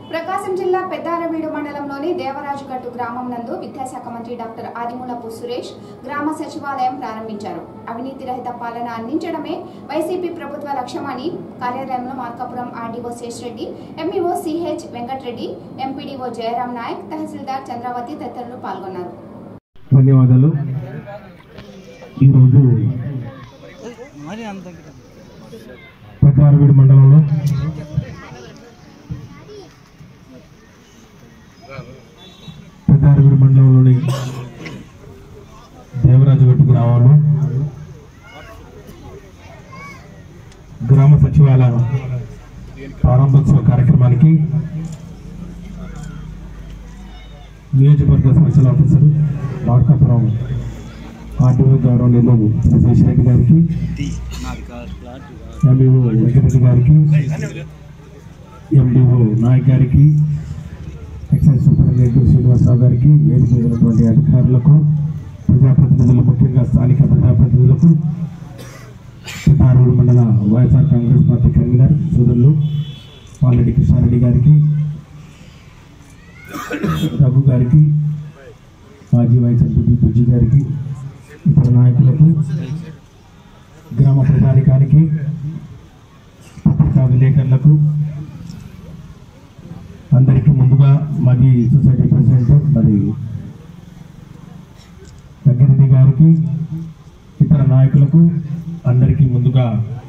ప్రకాశం జిల్లా పెద్దారవీడు మండలంలోని దేవరాజుగట్టు గ్రామం నందు విద్యాశాఖ మంత్రి డాక్టర్ ఆదిమూలపు సురేష్ గ్రామ సచివాలయం ప్రారంభించారు అవినీతి రహిత పాలన అందించడమే వైసీపీ ప్రభుత్వ లక్ష్యమని కార్యాలయంలో Markapuram RDO Seshareddy MEO CH Venkatareddy MPDO Jayaram Nayak tahsildar Chandravathi తదితరులు పాల్గొన్నారు ధన్యవాదాలు ఈరోజు పెద్దారవీడు మండలంలో పెద్దారవీడు మండలంలోని దేవరాజుగట్టు గ్రామంలో గ్రామ సచివాలయ ప్రారంభోత్సవ కార్యక్రమానికి నియోజకవర్గ స్పెషల్ ఆఫీసర్ మార్కాపురం ఆర్డీఓ గౌరవనీయులు శ్రీ శేషరెడ్డి గారికి ఎంఈఓ వెంకటరెడ్డి గారికి ఎండిఓ నాయక్ గారికి ఎక్సైజ్ సూపరింటెండెంట్ శ్రీనివాసరావు గారికి వేదిక మీద ఉన్నటువంటి అధికారులకు ప్రజాప్రతినిధులు ముఖ్యంగా స్థానిక ప్రజాప్రతినిధులకు సిద్ధారూరు మండల వైఎస్ఆర్ కాంగ్రెస్ పార్టీ కన్వీనర్ సోదరులు వాల్లెడ్డి కృష్ణారెడ్డి గారికి రఘు గారికి మాజీ వైస్ ఎంపీ బుజ్జి గారికి ఇతర నాయకులకు గ్రామ ప్రజానికానికి పత్రికా విలేకరులకు అందరికీ ముందుగా మాజీ సొసైటీ ప్రెసిడెంట్ మరి వెంకరెడ్డి గారికి ఇతర నాయకులకు అందరికీ ముందుగా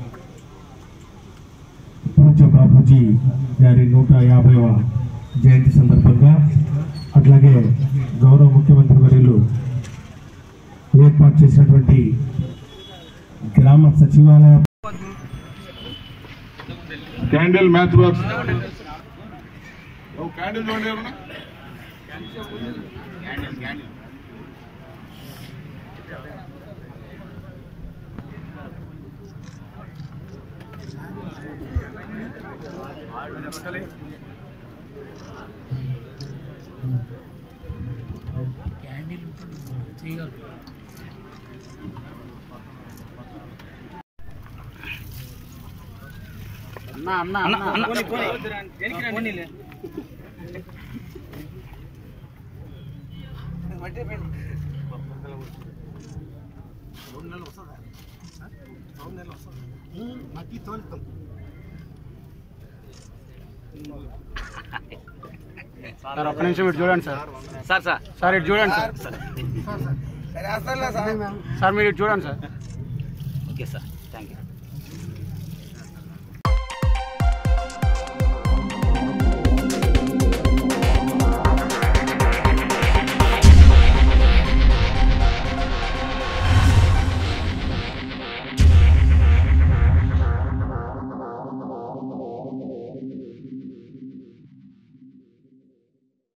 పూజ్య బాబూజీ గారి నూట యాభైవ జయంతి సందర్భంగా అట్లాగే గౌరవ ముఖ్యమంత్రి వర్యులు ఏర్పాటు చేసినటువంటి గ్రామ సచివాలయ క్యాండిల్ మ్యాచ్ బాక్స్ క్యాండిల్ చూడండి ఎవరన్నా? సార్ ఒక్క నిమిషం ఇటు చూడండి సార్ సార్ సార్ సార్ ఇటు చూడండి సార్ సార్ మీరు ఇటు చూడండి sir okay sir thank you